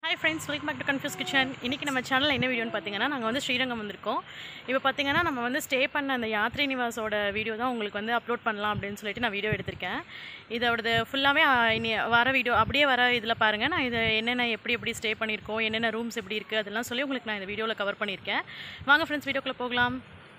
hi friends welcome back to confuse kitchen இன்றைக்கி நம்ம சேனலில் என்ன வீடியோன்னு பார்த்தீங்கன்னா நாங்கள் வந்து ஸ்ரீரங்கம் வந்திருக்கோம் இப்போ பார்த்தீங்கன்னா நம்ம வந்து ஸ்டே பண்ண அந்த யாத்ரி நிவாஸோட வீடியோ தான் உங்களுக்கு வந்து அப்லோட் பண்ணலாம் அப்படின்னு சொல்லிட்டு நான் வீடியோ எடுத்திருக்கேன் இதோடது ஃபுல்லாகவே இனி வர வீடியோ அப்படியே வர இதில் பாருங்கள் நான் இது என்னென்ன எப்படி எப்படி ஸ்டே பண்ணியிருக்கோம் என்னென்ன ரூம்ஸ் எப்படி இருக்குது அதெல்லாம் சொல்லி உங்களுக்கு நான் இந்த வீடியோவில் கவர் பண்ணியிருக்கேன் வாங்க ஃப்ரெண்ட்ஸ் வீடியோக்குள்ளே போகலாம்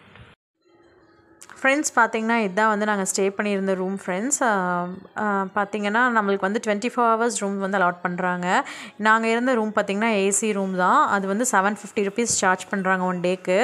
ஃப்ரெண்ட்ஸ் பார்த்தீங்கன்னா இதுதான் வந்து நாங்கள் ஸ்டே பண்ணியிருந்த ரூம் ஃப்ரெண்ட்ஸ் பார்த்தீங்கன்னா நம்மளுக்கு வந்து டுவெண்ட்டி ஃபோர் ஹவர்ஸ் ரூம் வந்து அலாட் பண்ணுறாங்க நாங்கள் இருந்த ரூம் பார்த்திங்கன்னா ஏசி ரூம் தான் அது வந்து செவன் ஃபிஃப்டி ருபீஸ் சார்ஜ் பண்ணுறாங்க ஒன் டேக்கு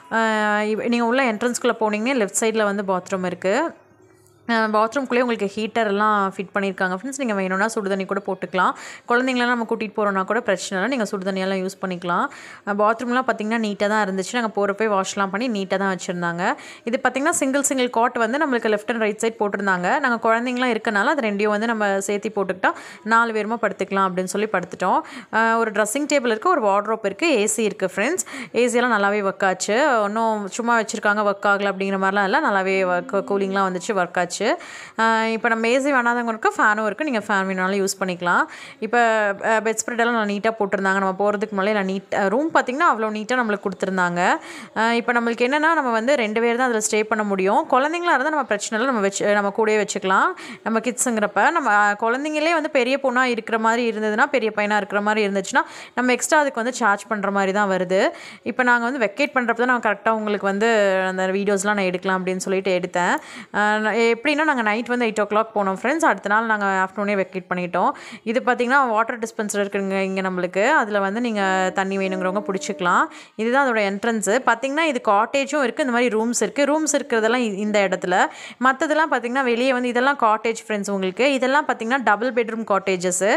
நீங்கள் உள்ள என்ட்ரன்ஸ்குள்ளே போனீங்கன்னா லெஃப்ட் சைடில் வந்து பாத்ரூம் இருக்குது பாத்ரூம்குள்ளேயே உங்களுக்கு ஹீட்டர் எல்லாம் ஃபிட் பண்ணியிருக்காங்க ஃப்ரெண்ட்ஸ் நீங்கள் வேணும்னா சுடு தண்ணி கூட போட்டுக்கலாம் குழந்தைங்களெல்லாம் நம்ம கூட்டிகிட்டு போகிறோன்னா கூட பிரச்சனை இல்லை நீங்கள் சுடு தண்ணியெல்லாம் யூஸ் பண்ணிக்கலாம் பாத்ரூம்லாம் பார்த்திங்கன்னா நீட்டாக தான் இருந்துச்சு நாங்கள் போகிறப்பே வாஷ்லாம் பண்ணி நீட்டாக தான் வச்சுருந்தாங்க இது பார்த்திங்கன்னா சிங்கிள் சிங்கிள் காட் வந்து நம்மளுக்கு லெஃப்ட் அண்ட் ரைட் சைட் போட்டிருந்தாங்க நாங்கள் குழந்தைங்களாம் இருக்கனால அது ரெண்டையும் வந்து நம்ம சேர்த்து போட்டுக்கிட்டா நாலு பேருமா படுத்துக்கலாம் அப்படின்னு சொல்லி படுத்துட்டோம் ஒரு ட்ரெஸ்ஸிங் டேபிள் இருக்குது ஒரு வார்ட்ரோப் இருக்குது ஏசி இருக்குது ஃப்ரெண்ட்ஸ் ஏசியெல்லாம் நல்லாவே ஒர்க் ஆச்சு ஒன்றும் சும்மா வச்சுருக்காங்க ஒர்க் ஆகலை அப்படிங்கிற மாதிரிலாம் இல்லை நல்லாவே ஒர்க் கூலிங்லாம் வந்துச்சு ஒர்க் ஆச்சு இப்போ நம்ம ஏசி வேணாதவங்களுக்கு ஃபேனும் இருக்குது நீங்கள் ஃபேன் வேணாலும் யூஸ் பண்ணிக்கலாம் இப்போ பெட் ஸ்ப்ரெட் எல்லாம் நல்லா நீட்டாக போட்டிருந்தாங்க நம்ம போகிறதுக்கு முன்னாலே நீட் ரூம் பார்த்திங்கன்னா அவ்வளோ நீட்டாக நம்மளுக்கு கொடுத்துருந்தாங்க இப்போ நம்மளுக்கு என்னென்னா நம்ம வந்து ரெண்டு பேர் தான் அதில் ஸ்டே பண்ண முடியும் குழந்தைங்களா இருந்தால் நம்ம பிரச்சனை இல்லை நம்ம வச்சு நம்ம கூடயே வச்சுக்கலாம் நம்ம கிட்ஸுங்கிறப்ப நம்ம குழந்தைங்களே வந்து பெரிய பொண்ணாக இருக்கிற மாதிரி இருந்ததுன்னா பெரிய பையனாக இருக்கிற மாதிரி இருந்துச்சுன்னா நம்ம எக்ஸ்ட்ரா அதுக்கு வந்து சார்ஜ் பண்ணுற மாதிரி தான் வருது இப்போ நாங்கள் வந்து வெக்கேட் பண்ணுறப்ப தான் நான் கரெக்டாக உங்களுக்கு வந்து அந்த வீடியோஸ்லாம் நான் எடுக்கலாம் அப்படின்னு சொல்லிட்டு எடுத்தேன் எப்படின்னா நாங்கள் நைட் வந்து எயிட் ஓ கிளாக் போனோம் ஃப்ரெண்ட்ஸ் அடுத்த நாள் நாங்கள் ஆஃப்டர்நூனே வெக்கேட் பண்ணிட்டோம் இது பார்த்திங்கன்னா வாட்டர் டிஸ்பென்சர் இருக்குங்க இங்கே நம்மளுக்கு அதில் வந்து நீங்கள் தண்ணி வேணுங்கிறவங்க பிடிச்சிக்கலாம் இதுதான் அதோட என்ட்ரன்ஸு பார்த்திங்கன்னா இது காட்டேஜும் இருக்குது இந்த மாதிரி ரூம்ஸ் இருக்குது ரூம்ஸ் இருக்கிறதெல்லாம் இந்த இடத்துல மற்றதெல்லாம் பார்த்திங்கன்னா வெளியே வந்து இதெல்லாம் காட்டேஜ் ஃப்ரெண்ட்ஸ் உங்களுக்கு இதெல்லாம் பார்த்திங்கன்னா டபுள் பெட்ரூம் காட்டேஜஸ்ஸு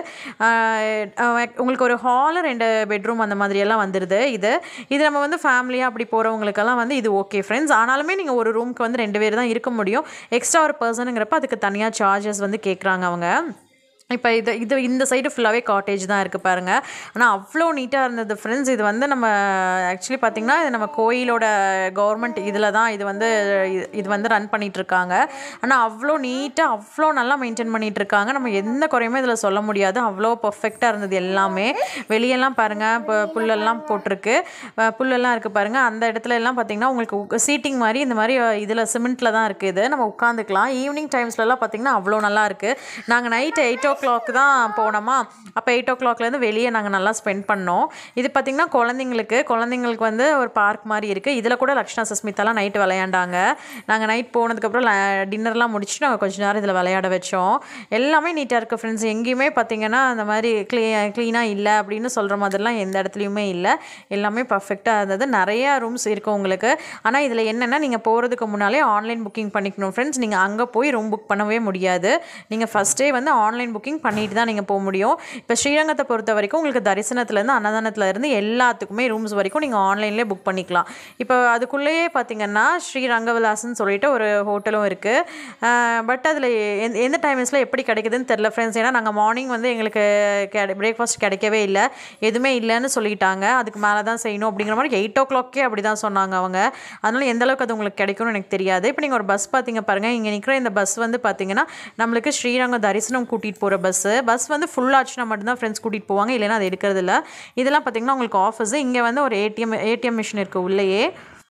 உங்களுக்கு ஒரு ஹாலு ரெண்டு பெட்ரூம் அந்த மாதிரியெல்லாம் வந்துடுது இது இது நம்ம வந்து ஃபேமிலியாக அப்படி போகிறவங்களுக்கெல்லாம் வந்து இது ஓகே ஃப்ரெண்ட்ஸ் ஆனாலுமே நீங்கள் ஒரு ரூமுக்கு வந்து ரெண்டு பேர் தான் இருக்க முடியும் எக்ஸ்ட்ரா ஒரு பர்சனுங்கிறப்ப அதுக்கு தனியாக சார்ஜஸ் வந்து கேட்குறாங்க அவங்க இப்போ இது இது இந்த சைடு ஃபுல்லாகவே காட்டேஜ் தான் இருக்குது பாருங்கள் ஆனால் அவ்வளோ நீட்டாக இருந்தது ஃப்ரெண்ட்ஸ் இது வந்து நம்ம ஆக்சுவலி பார்த்திங்கன்னா இது நம்ம கோயிலோட கவர்மெண்ட் இதில் தான் இது வந்து இது வந்து ரன் பண்ணிகிட்ருக்காங்க ஆனால் அவ்வளோ நீட்டாக அவ்வளோ நல்லா மெயின்டைன் பண்ணிகிட்ருக்காங்க நம்ம எந்த குறையுமே இதில் சொல்ல முடியாது அவ்வளோ பர்ஃபெக்டாக இருந்தது எல்லாமே வெளியெல்லாம் பாருங்கள் இப்போ புல்லெல்லாம் போட்டிருக்கு புல்லெல்லாம் இருக்குது பாருங்கள் அந்த இடத்துல எல்லாம் பார்த்திங்கன்னா உங்களுக்கு சீட்டிங் மாதிரி இந்த மாதிரி இதில் சிமெண்ட்டில் தான் இருக்குது இது நம்ம உட்காந்துக்கலாம் ஈவினிங் டைம்ஸ்லலாம் பார்த்திங்கன்னா அவ்வளோ நல்லா இருக்குது நாங்கள் நைட் எயிட் ஓ கிளாக் தான் போனோமா அப்போ எயிட் ஓ கிளாக்லேருந்து வெளியே நாங்கள் நல்லா ஸ்பெண்ட் பண்ணோம் இது பார்த்திங்கன்னா குழந்தைங்களுக்கு குழந்தைங்களுக்கு வந்து ஒரு பார்க் மாதிரி இருக்குது இதில் கூட லக்ஷ்ணா சஸ்மிதாலாம் நைட்டு விளையாண்டாங்க நாங்கள் நைட் போனதுக்கப்புறம் டின்னர்லாம் முடிச்சுட்டு நாங்கள் கொஞ்ச நேரம் இதில் விளையாட வச்சோம் எல்லாமே நீட்டாக இருக்குது ஃப்ரெண்ட்ஸ் எங்கேயுமே பார்த்திங்கன்னா அந்த மாதிரி க்ளீ க்ளீனாக இல்லை அப்படின்னு சொல்கிற மாதிரிலாம் எந்த இடத்துலையுமே இல்லை எல்லாமே பர்ஃபெக்டாக இருந்தது நிறையா ரூம்ஸ் இருக்குது உங்களுக்கு ஆனால் இதில் என்னென்னா நீங்கள் போகிறதுக்கு முன்னாலே ஆன்லைன் புக்கிங் பண்ணிக்கணும் ஃப்ரெண்ட்ஸ் நீங்கள் அங்கே போய் ரூம் புக் பண்ணவே முடியாது நீங்கள் ஃபஸ்ட்டே வந்து ஆன்லைன் புக்கிங் பண்ணிட்டு தான் நீங்கள் போக முடியும் இப்போ ஸ்ரீரங்கத்தை பொறுத்த வரைக்கும் உங்களுக்கு தரிசனத்துலேருந்து அன்னதானத்துலேருந்து எல்லாத்துக்குமே ரூம்ஸ் வரைக்கும் நீங்கள் ஆன்லைன்லேயே புக் பண்ணிக்கலாம் இப்போ அதுக்குள்ளேயே பார்த்தீங்கன்னா ஸ்ரீ ரங்கவிலாசன் சொல்லிட்டு ஒரு ஹோட்டலும் இருக்குது பட் அதில் எந்த எந்த டைமிங்ஸில் எப்படி கிடைக்குதுன்னு தெரில ஃப்ரெண்ட்ஸ் ஏன்னா நாங்கள் மார்னிங் வந்து எங்களுக்கு கிடை பிரேக்ஃபாஸ்ட் கிடைக்கவே இல்லை எதுவுமே இல்லைன்னு சொல்லிட்டாங்க அதுக்கு மேலே தான் செய்யணும் அப்படிங்கிற மாதிரி எயிட் ஓ கிளாக்கே அப்படி தான் சொன்னாங்க அவங்க அதனால் எந்த அளவுக்கு அது உங்களுக்கு கிடைக்கும்னு எனக்கு தெரியாது இப்போ நீங்கள் ஒரு பஸ் பார்த்தீங்க பாருங்கள் இங்கே நிற்கிற இந்த பஸ் வந்து பார்த்தீங்கன்னா நம்மளுக்கு ஸ்ரீரங்கம் தரிசனம் கூட்டிகிட்டு போகிற பஸ்ஸு பஸ் வந்து ஃபுல் ஆச்சுன்னா மட்டும்தான் ஃப்ரெண்ட்ஸ் கூட்டிகிட்டு போவாங்க இல்லைன்னா அது எடுக்கிறது இல்லை இதெல்லாம் பார்த்திங்கன்னா உங்களுக்கு ஆஃபீஸு இங்கே வந்து ஒரு ஏடிஎம் ஏடிஎம் மிஷின் இருக்குது உள்ளேயே